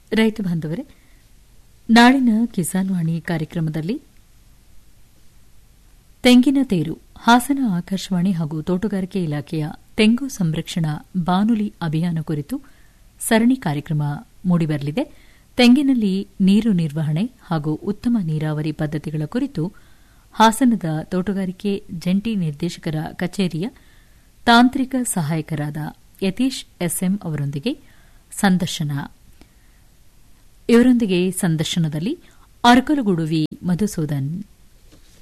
ರೈತ ಬಾಂಧವರೇ ನಾಳಿನ ಕಿಸಾನ್ ವಾಣಿ ಕಾರ್ಯಕ್ರಮದಲ್ಲಿ ತೆಂಗಿನ ತೇರು ಹಾಸನ ಆಕಾಶವಾಣಿ ಹಾಗೂ ತೋಟಗಾರಿಕೆ ಇಲಾಖೆಯ ತೆಂಗು ಸಂರಕ್ಷಣಾ ಬಾನುಲಿ ಅಭಿಯಾನ ಕುರಿತು ಸರಣಿ ಕಾರ್ಯಕ್ರಮ ಮೂಡಿಬರಲಿದೆ ತೆಂಗಿನಲ್ಲಿ ನೀರು ನಿರ್ವಹಣೆ ಹಾಗೂ ಉತ್ತಮ ನೀರಾವರಿ ಪದ್ದತಿಗಳ ಕುರಿತು ಹಾಸನದ ತೋಟಗಾರಿಕೆ ಜಂಟಿ ನಿರ್ದೇಶಕರ ಕಚೇರಿಯ ತಾಂತ್ರಿಕ ಸಹಾಯಕರಾದ ಯತೀಶ್ ಎಸ್ಎಂ ಅವರೊಂದಿಗೆ ಸಂದರ್ಶನ ಇವರೊಂದಿಗೆ ಸಂದರ್ಶನದಲ್ಲಿ ಅರ್ಕಲಗೂಡು ವಿ ಮಧುಸೂದನ್